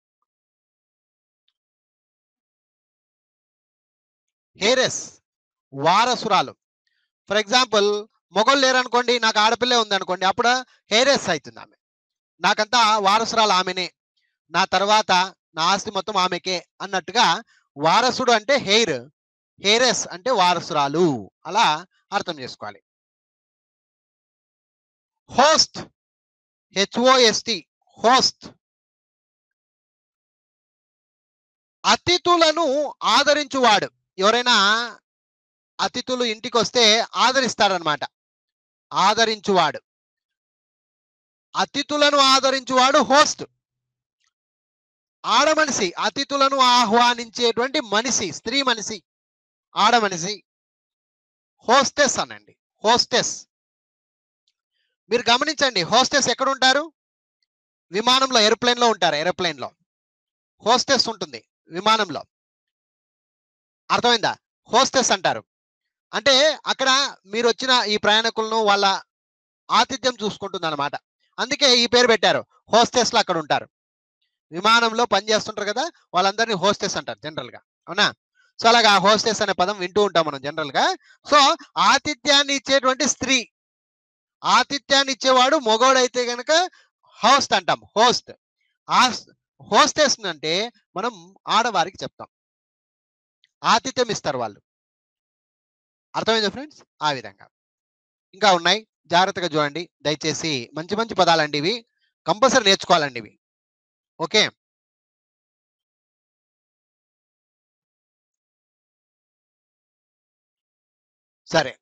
హేరెస్ వారసురాలు ఫర్ ఎగ్జాంపుల్ మొగోళ్ళు లేరనుకోండి నాకు ఆడపిల్లే ఉంది అనుకోండి అప్పుడు హేరెస్ అవుతుంది ఆమె నాకంతా వారసురాలు ఆమెనే నా తర్వాత నా ఆస్తి మొత్తం ఆమెకే అన్నట్టుగా వారసుడు అంటే హెయిర్ హెయిరెస్ అంటే వారసురాలు అలా అర్థం చేసుకోవాలి హోస్ట్ హెచ్ఓఎస్టి హోస్ట్ అతిథులను ఆదరించువాడు ఎవరైనా అతిథులు ఇంటికి వస్తే ఆదరిస్తారనమాట ఆదరించువాడు అతిథులను ఆదరించువాడు హోస్ట్ ఆడమనిషి అతిథులను ఆహ్వానించేటువంటి మనిషి స్త్రీ మనిషి ఆడమనిషి హోస్టెస్ అనండి హోస్టెస్ మీరు గమనించండి హోస్టెస్ ఎక్కడ ఉంటారు విమానంలో ఏరోప్లేన్ లో ఉంటారు ఏరోప్లేన్ లో హోస్టెస్ ఉంటుంది విమానంలో అర్థమైందా హోస్టెస్ అంటారు అంటే అక్కడ మీరు వచ్చిన ఈ ప్రయాణికులను వాళ్ళ ఆతిథ్యం చూసుకుంటుంది అనమాట అందుకే ఈ పేరు పెట్టారు హోస్టెస్లు అక్కడ ఉంటారు విమానంలో పనిచేస్తుంటారు కదా వాళ్ళందరినీ హోస్టెస్ అంటారు జనరల్ గా అవునా సో అలాగా హోస్టెస్ అనే పదం వింటూ ఉంటాం మనం జనరల్ గా సో ఆతిథ్యాన్ని ఇచ్చేటువంటి స్త్రీ ఆతిథ్యాన్ని ఇచ్చేవాడు మొగోడైతే గనక హోస్ట్ అంటాం హోస్ట్ ఆ హోస్టెస్ అంటే మనం ఆడవారికి చెప్తాం ఆతిథ్యం ఇస్తారు వాళ్ళు అర్థమైందా ఫ్రెండ్స్ ఆ విధంగా ఇంకా ఉన్నాయి జాగ్రత్తగా చూడండి దయచేసి మంచి మంచి పదాలండి ఇవి కంపల్సరీ నేర్చుకోవాలండి ఇవి ఓకే సరే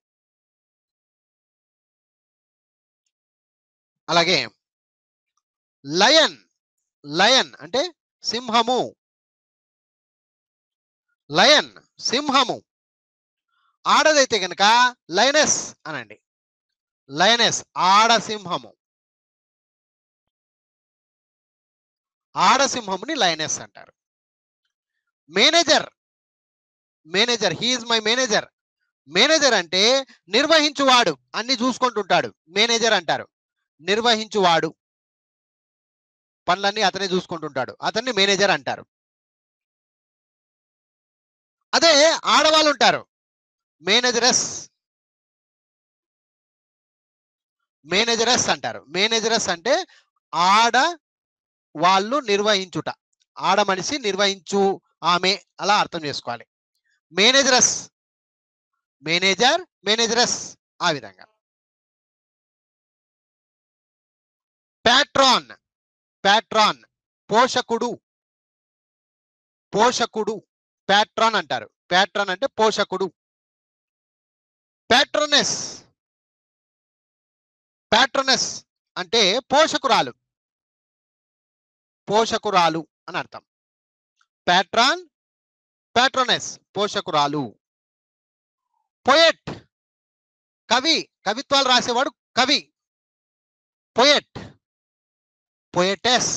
అలాగే లయన్ లయన్ అంటే సింహము లయన్ సింహము ఆడదైతే గనక లయనెస్ అనండి లయనెస్ ఆడ సింహము ఆడ సింహముని లయనెస్ అంటారు manager manager he's my manager manager అంటే నిర్వహించువాడు అన్ని చూసుకుంటుంటాడు మేనేజర్ అంటారు నిర్వహించువాడు పనులన్నీ అతనే చూసుకుంటుంటాడు అతన్ని మేనేజర్ అంటారు అదే ఆడవాళ్ళు ఉంటారు మేనేజరస్ మేనేజరస్ అంటారు మేనేజరస్ అంటే ఆడ వాళ్ళు నిర్వహించుట ఆడ మనిషి నిర్వహించు ఆమె అలా అర్థం చేసుకోవాలి మేనేజరస్ మేనేజర్ మేనేజరస్ ఆ విధంగా ప్యాట్రాన్ ప్యాట్రాన్ పోషకుడు పోషకుడు ప్యాట్రాన్ అంటారు ప్యాట్రాన్ అంటే పోషకుడు ప్యాట్రనెస్ ప్యాట్రనెస్ అంటే పోషకురాలు పోషకురాలు అని అర్థం ప్యాట్రాన్ ప్యాట్రనెస్ పోషకురాలు పొయెట్ కవి కవిత్వాలు రాసేవాడు కవి పొయెట్ పొయటెస్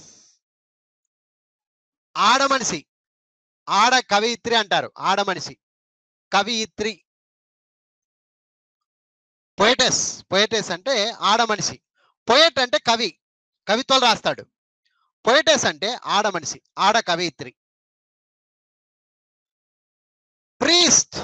ఆడ మనిషి ఆడ కవియిత్రి అంటారు ఆడ మనిషి కవియిత్రి పొయటెస్ పొయటెస్ అంటే ఆడ మనిషి పొయట్ అంటే కవి కవిత్వాలు రాస్తాడు పొయటెస్ అంటే ఆడ మనిషి ఆడ కవియిత్రి ప్రీస్ట్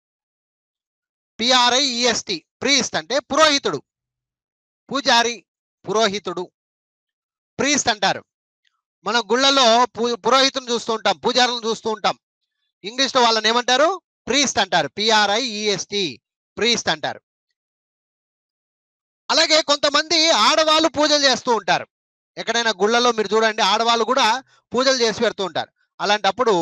పిఆర్ఐఈఎస్టి ప్రీస్ట్ అంటే పురోహితుడు పూజారి పురోహితుడు ప్రీస్ట్ అంటారు మన గుళ్ళలో పు- పురోహితుని చూస్తూ ఉంటాం పూజారులను చూస్తూ ఉంటాం ఇంగ్లీష్ లో వాళ్ళని ఏమంటారు ప్రీస్ట్ అంటారు పిఆర్ఐఈఎస్టి ప్రీస్ట్ అంటారు అలాగే కొంతమంది ఆడవాళ్ళు పూజలు చేస్తూ ఉంటారు ఎక్కడైనా గుళ్ళలో మీరు చూడండి ఆడవాళ్ళు కూడా పూజలు చేసి పెడుతూ ఉంటారు అలాంటప్పుడు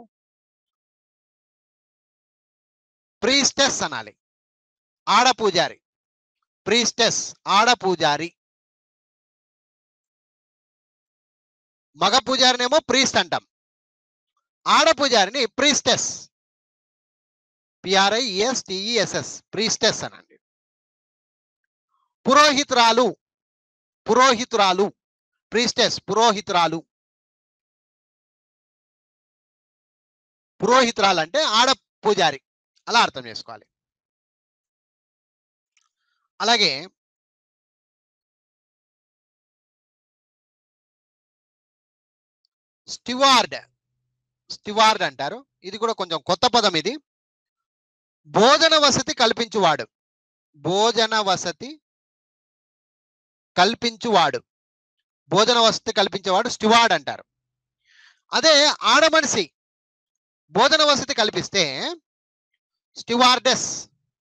ప్రీస్టెస్ అనాలి ఆడ పూజారి ప్రీస్టెస్ ఆడ పూజారి మగ పూజారినేమో ప్రీస్ట్ అంటాం ఆడ పూజారిని ప్రీస్టెస్ పిఆర్ఐఎస్ టిఈఎస్ఎస్ ప్రీస్టెస్ అనండి పురోహితురాలు పురోహితురాలు ప్రీస్టెస్ పురోహితురాలు పురోహితురాలు అంటే ఆడ పూజారి అలా అర్థం చేసుకోవాలి అలాగే స్టివార్డ్ స్టివార్డ్ అంటారు ఇది కూడా కొంచెం కొత్త పదం ఇది భోజన వసతి కల్పించువాడు భోజన వసతి కల్పించువాడు భోజన వసతి కల్పించేవాడు స్టివార్డ్ అంటారు అదే ఆడ మనిషి భోజన వసతి కల్పిస్తే స్టివార్డెస్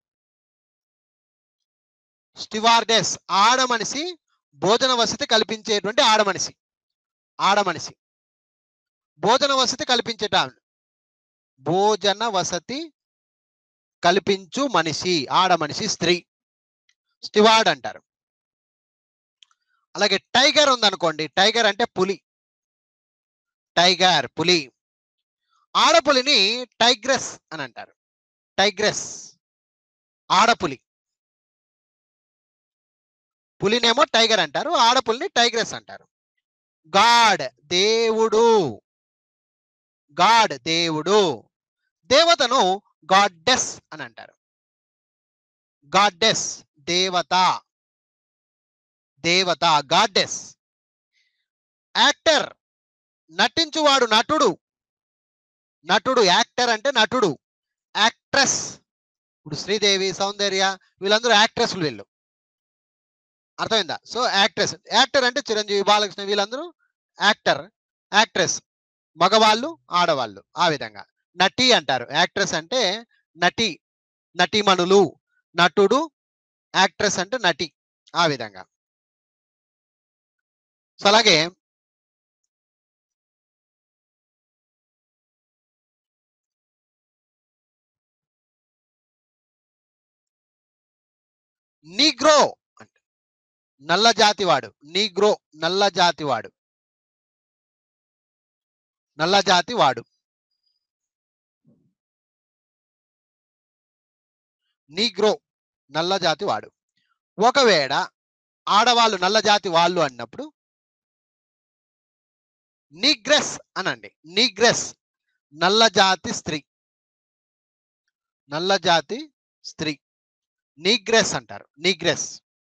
స్టివార్డెస్ ఆడ మనిషి భోజన వసతి కల్పించేటువంటి ఆడ మనిషి ఆడ మనిషి భోజన వసతి కల్పించేట భోజన వసతి కల్పించు మనిషి ఆడ మనిషి స్త్రీ స్టివార్డ్ అంటారు అలాగే టైగర్ ఉందనుకోండి టైగర్ అంటే పులి టైగర్ పులి ఆడపులిని టైగ్రెస్ అని అంటారు టైగ్రెస్ ఆడపులి పులినేమో టైగర్ అంటారు ఆడపులిని టైగ్రెస్ అంటారు గాడ్ దేవుడు గాడ్ దేవుడు దేవతను గాడ్డెస్ అని అంటారు గాడ్డెస్ దేవత దేవత గాడ్డెస్ యాక్టర్ నటించువాడు నటుడు నటుడు యాక్టర్ అంటే నటుడు యాక్ట్రెస్ ఇప్పుడు శ్రీదేవి సౌందర్య వీళ్ళందరూ యాక్ట్రెస్లు వీళ్ళు అర్థమైందా సో యాక్ట్రెస్ యాక్టర్ అంటే చిరంజీవి బాలకృష్ణ వీళ్ళందరూ యాక్టర్ యాక్ట్రెస్ మగవాళ్ళు ఆడవాళ్ళు ఆ విధంగా నటి అంటారు యాక్ట్రెస్ అంటే నటి నటీమణులు నటుడు యాక్ట్రెస్ అంటే నటి ఆ విధంగా సో అలాగే నీగ్రో అంటే నల్ల జాతివాడు నీగ్రో నల్ల జాతివాడు నల్ల జాతి వాడు నీగ్రో నల్ల జాతి వాడు ఒకవేళ ఆడవాళ్ళు నల్ల జాతి వాళ్ళు అన్నప్పుడు నీగ్రెస్ అనండి నీగ్రెస్ నల్ల జాతి స్త్రీ నల్ల జాతి స్త్రీ నీగ్రెస్ అంటారు నీగ్రెస్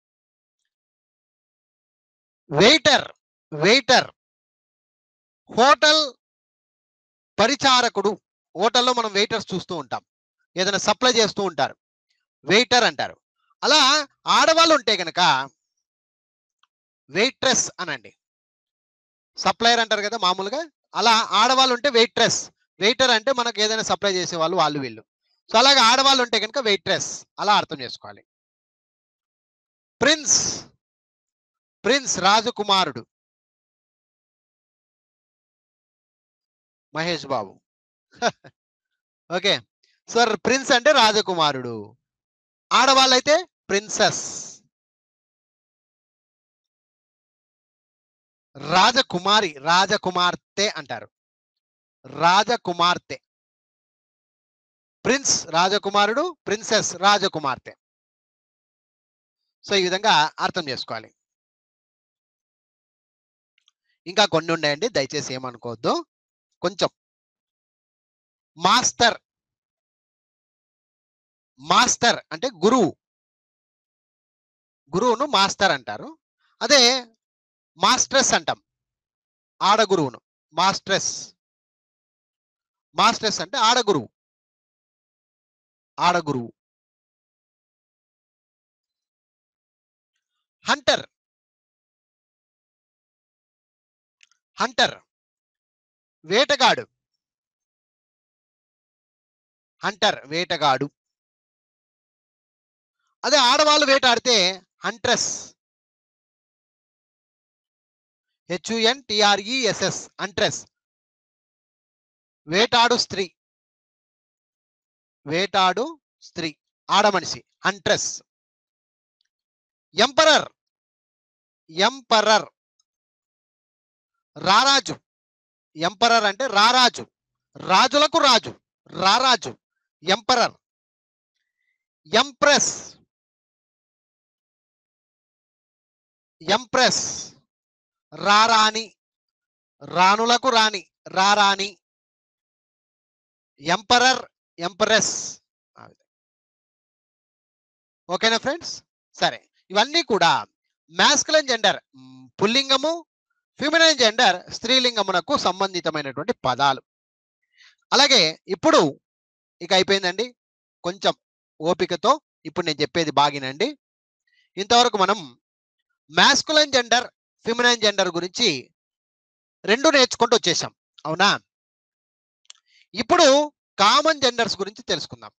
వెయిటర్ వెయిటర్ హోటల్ పరిచారకుడు హోటల్లో మనం వెయిటర్స్ చూస్తూ ఉంటాం ఏదైనా సప్లై చేస్తూ ఉంటారు వెయిటర్ అంటారు అలా ఆడవాళ్ళు ఉంటే కనుక వెయిట్రెస్ అనండి సప్లయర్ అంటారు కదా మామూలుగా అలా ఆడవాళ్ళు ఉంటే వెయిట్రెస్ వెయిటర్ అంటే మనకు ఏదైనా సప్లై చేసే వాళ్ళు వాళ్ళు వీళ్ళు సో అలాగే ఆడవాళ్ళు ఉంటే కనుక వెయిట్రెస్ అలా అర్థం చేసుకోవాలి ప్రిన్స్ ప్రిన్స్ రాజకుమారుడు Mahesh Babu okay sir prince అంటే రాజకుమారుడు ఆడవాళ్ళైతే ప్రిన్సెస్ రాజకుమారి రాజకుమార్తె అంటారు రాజకుమార్తె ప్రిన్స్ రాజకుమారుడు ప్రిన్సెస్ రాజకుమార్తె సో ఈ విధంగా అర్థం చేసుకోవాలి ఇంకా కొన్ని ఉన్నాయండి దయచేసి ఏమనుకోవద్దు కొంచెం మాస్టర్ మాస్టర్ అంటే గురువు గురువును మాస్టర్ అంటారు అదే మాస్ట్రెస్ అంటాం ఆడ గురువును మాస్ట్రెస్ మాస్ట్రెస్ అంటే ఆడ గురువు ఆడ గురువు హంటర్ హంటర్ వేటగాడు హంటర్ వేటగాడు అదే ఆడవాళ్ళు వేటాడితే హంట్రెస్ హెచ్యుఎన్ టిఆర్ఈఎస్ఎస్ అంట్రెస్ వేటాడు స్త్రీ వేటాడు స్త్రీ ఆడ మనిషి అంట్రెస్ ఎంపరర్ ఎంపరర్ రారాజు ఎంపరర్ అంటే రారాజు రాజులకు రాజు రారాజు ఎంపరర్ ఎంప్రెస్ ఎంప్రెస్ రారాణి రాణులకు రాణి రారాణి ఎంపరర్ ఎంపరెస్ ఓకేనా ఫ్రెండ్స్ సరే ఇవన్నీ కూడా మ్యాస్కులైన్ జెండర్ పుల్లింగము ఫిమినైన్ జెండర్ స్త్రీలింగమునకు సంబంధితమైనటువంటి పదాలు అలాగే ఇప్పుడు ఇక అయిపోయిందండి కొంచెం ఓపికతో ఇప్పుడు నేను చెప్పేది బాగినండి ఇంతవరకు మనం మ్యాస్కులైన్ జెండర్ ఫిమినైన్ జెండర్ గురించి రెండు నేర్చుకుంటూ వచ్చేసాం అవునా ఇప్పుడు కామన్ జెండర్స్ గురించి తెలుసుకుందాం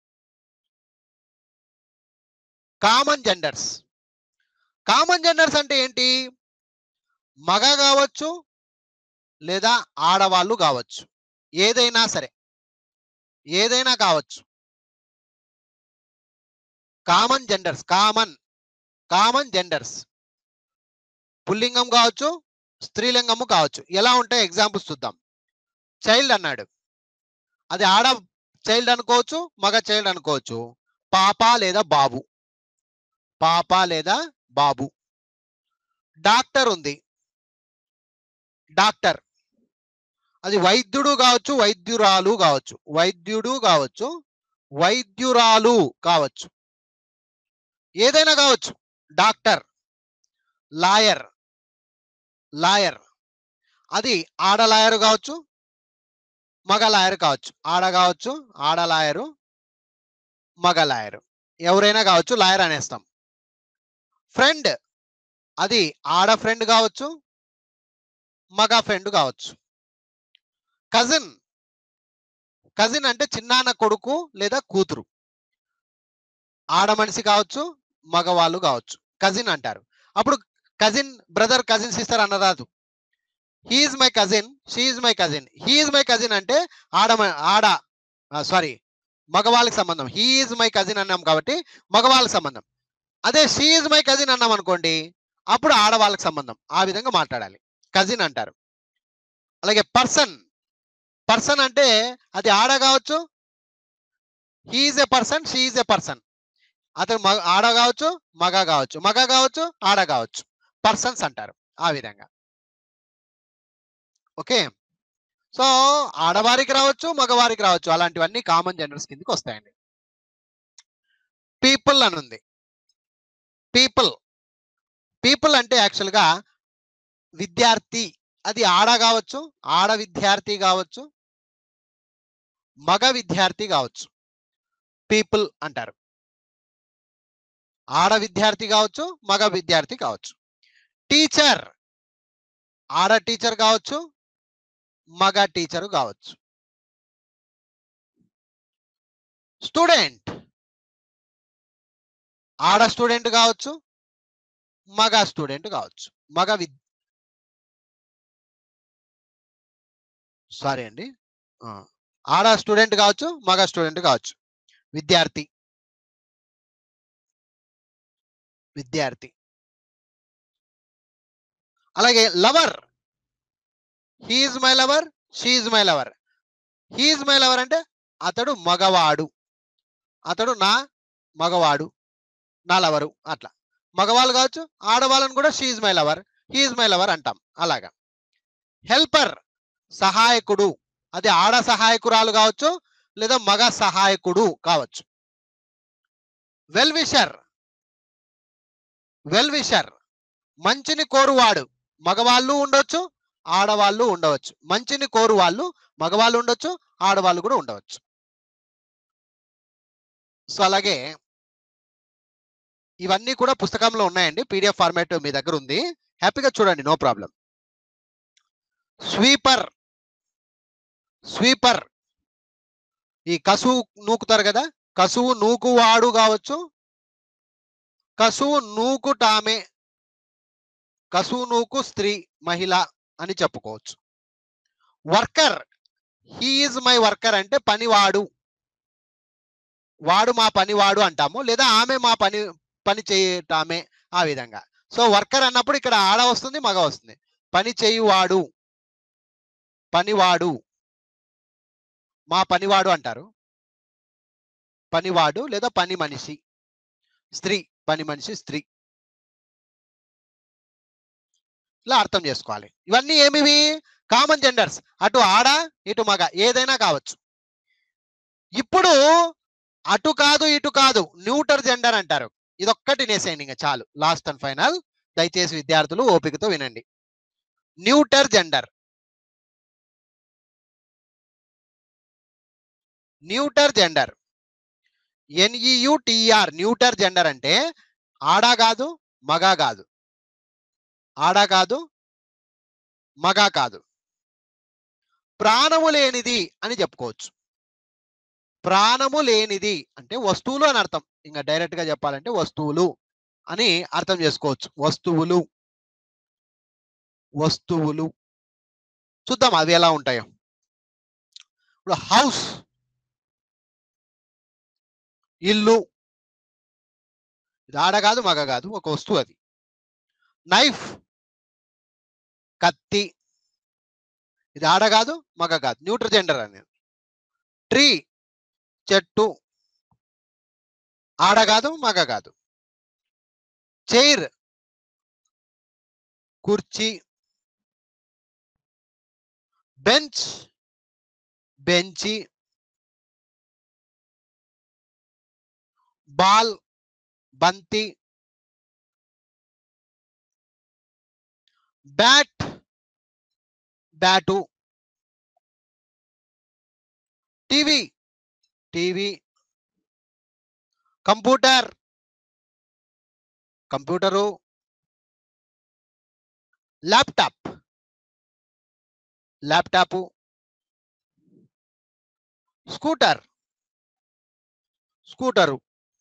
కామన్ జెండర్స్ కామన్ జెండర్స్ అంటే ఏంటి మగ కావచ్చు లేదా ఆడవాళ్ళు కావచ్చు ఏదైనా సరే ఏదైనా కావచ్చు common genders common common genders పుల్లింగం కావచ్చు స్త్రీలింగము కావచ్చు ఎలా ఉంటాయి ఎగ్జాంపుల్స్ చూద్దాం చైల్డ్ అన్నాడు అది ఆడ చైల్డ్ అనుకోవచ్చు మగ చైల్డ్ అనుకోవచ్చు పాప లేదా బాబు పాప లేదా బాబు డాక్టర్ ఉంది డాక్టర్ అది వైద్యుడు కావచ్చు వైద్యురాలు కావచ్చు వైద్యుడు కావచ్చు వైద్యురాలు కావచ్చు ఏదైనా కావచ్చు డాక్టర్ లాయర్ లాయర్ అది ఆడ లాయరు కావచ్చు మగ లాయర్ కావచ్చు ఆడ కావచ్చు ఆడ లాయరు మగ లాయరు ఎవరైనా కావచ్చు లాయర్ అనేస్తాం ఫ్రెండ్ అది ఆడ ఫ్రెండ్ కావచ్చు మగ ఫ్రెండ్ కావచ్చు కజిన్ కజిన్ అంటే చిన్నాన్న కొడుకు లేదా కూతురు ఆడ మనిషి కావచ్చు మగవాళ్ళు కావచ్చు కజిన్ అంటారు అప్పుడు కజిన్ బ్రదర్ కజిన్ సిస్టర్ అనరాదు he's my cousin she's my cousin he's my cousin అంటే ఆడ మ- ఆడ సారీ మగవాళ్ళకి సంబంధం హీఈస్ మై కజిన్ అన్నాం కాబట్టి మగవాళ్ళకి సంబంధం అదే షీఈ్ మై కజిన్ అన్నాం అనుకోండి అప్పుడు ఆడవాళ్ళకి సంబంధం ఆ విధంగా మాట్లాడాలి కజిన్ అంటారు అలాగే పర్సన్ పర్సన్ అంటే అది ఆడ కావచ్చు he's a person she's a person అతను మగ ఆడ కావచ్చు మగ కావచ్చు మగ కావచ్చు ఆడ కావచ్చు పర్సన్స్ అంటారు ఆ విధంగా ఓకే సో ఆడవారికి రావచ్చు మగవారికి రావచ్చు అలాంటివన్నీ కామన్ జెండర్స్ కిందకి వస్తాయండి పీపుల్ అని ఉంది పీపుల్ పీపుల్ అంటే యాక్చువల్గా విద్యార్థి అది ఆడ కావచ్చు ఆడ విద్యార్థి కావచ్చు మగ విద్యార్థి కావచ్చు పీపుల్ అంటారు ఆడ విద్యార్థి కావచ్చు మగ విద్యార్థి కావచ్చు టీచర్ ఆడ టీచర్ కావచ్చు మగ టీచర్ కావచ్చు స్టూడెంట్ ఆడ స్టూడెంట్ కావచ్చు మగ స్టూడెంట్ కావచ్చు మగ విద్ సారీ అండి ఆ, ఆడ స్టూడెంట్ కావచ్చు మగ స్టూడెంట్ కావచ్చు విద్యార్థి విద్యార్థి అలాగే lover he's my lover she's my lover he's my lover అంటే అతడు మగవాడు అతడు నా మగవాడు నా లవరు అట్లా మగవాళ్ళు కావచ్చు ఆడవాళ్ళని కూడా she's my lover he's my lover అంటాం అలాగా హెల్పర్ సహాయకుడు అది ఆడ సహాయకురాలు కావచ్చు లేదా మగ సహాయకుడు కావచ్చు వెల్ విషర్ వెల్ విషర్ మంచిని కోరువాడు మగవాళ్ళు ఉండొచ్చు ఆడవాళ్ళు ఉండవచ్చు మంచిని కోరు వాళ్ళు మగవాళ్ళు ఉండొచ్చు ఆడవాళ్ళు కూడా ఉండవచ్చు సో అలాగే ఇవన్నీ కూడా పుస్తకంలో ఉన్నాయండి పీడిఎఫ్ ఫార్మాట్ మీ దగ్గర ఉంది హ్యాపీగా చూడండి నో ప్రాబ్లం స్వీపర్ స్వీపర్ ఈ కసువు నూకుతారు కదా కసువు నూకువాడు కావచ్చు కసువు నూకుటామే కసువు నూకు స్త్రీ మహిళ అని చెప్పుకోవచ్చు వర్కర్ హీఈస్ మై వర్కర్ అంటే పనివాడు వాడు మా పనివాడు అంటాము లేదా ఆమె మా పని పని చేయటామే ఆ విధంగా సో వర్కర్ అన్నప్పుడు ఇక్కడ ఆడ వస్తుంది మగ వస్తుంది పని చేయువాడు పనివాడు మా పనివాడు అంటారు పనివాడు లేదా పని మనిషి స్త్రీ పని మనిషి స్త్రీ ఇలా అర్థం చేసుకోవాలి ఇవన్నీ ఏమివి కామన్ జెండర్స్ అటు ఆడ ఇటు మగ ఏదైనా కావచ్చు ఇప్పుడు అటు కాదు ఇటు కాదు న్యూటర్ జెండర్ అంటారు ఇదొక్కటి నేసేయండి ఇంకా చాలు లాస్ట్ అండ్ ఫైనల్ దయచేసి విద్యార్థులు ఓపికతో వినండి neuter gender neuter gender N E U T R neuter gender అంటే ఆడ కాదు మగ కాదు ఆడ కాదు మగ కాదు ప్రాణము లేనిది అని చెప్పుకోవచ్చు ప్రాణము లేనిది అంటే వస్తువులు అని అర్థం ఇంకా డైరెక్ట్ గా చెప్పాలంటే వస్తువులు అని అర్థం చేసుకోవచ్చు వస్తువులు వస్తువులు చూద్దాం అవి ఎలా ఉంటాయో ఇప్పుడు హౌస్ ఇల్లు ఇది ఆడ కాదు మగ కాదు ఒక వస్తువు అది నైఫ్ కత్తి ఇది ఆడ కాదు మగ కాదు న్యూట్రల్ జెండర్ అనేది ట్రీ చెట్టు ఆడ కాదు మగ కాదు చైర్ కుర్చీ బెంచ్ బెంచి బాల్ బంతి bat tattoo TV TV computer computer laptop laptop scooter scooter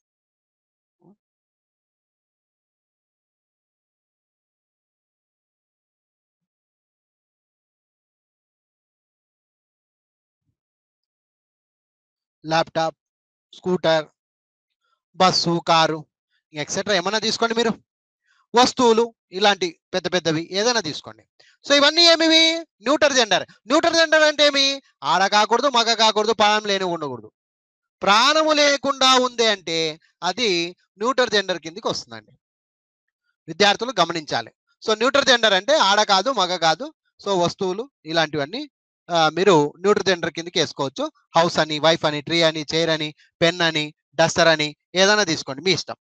laptop scooter bus car etcetera ఏమన్నా తీసుకోండి మీరు వస్తువులు ఇలాంటి పెద్ద పెద్దవి ఏదైనా తీసుకోండి సో ఇవన్నీ ఏమివి న్యూటర్ జెండర్ న్యూటర్ జెండర్ అంటే ఏమి ఆడ కాకూడదు మగ కాకూడదు ప్రాణం లేని ఉండకూడదు ప్రాణము లేకుండా ఉంది అంటే అది న్యూటర్ జెండర్ కిందికి వస్తుందండి విద్యార్థులు గమనించాలి సో న్యూటర్ జెండర్ అంటే ఆడ కాదు మగ కాదు సో వస్తువులు ఇలాంటివన్నీ ఆ, మీరు న్యూటర్ జెండర్ కిందకి వేసుకోవచ్చు హౌస్ అని వైఫ్ అని ట్రీ అని చైర్ అని పెన్ అని డస్టర్ అని ఏదైనా తీసుకోండి మీ ఇష్టం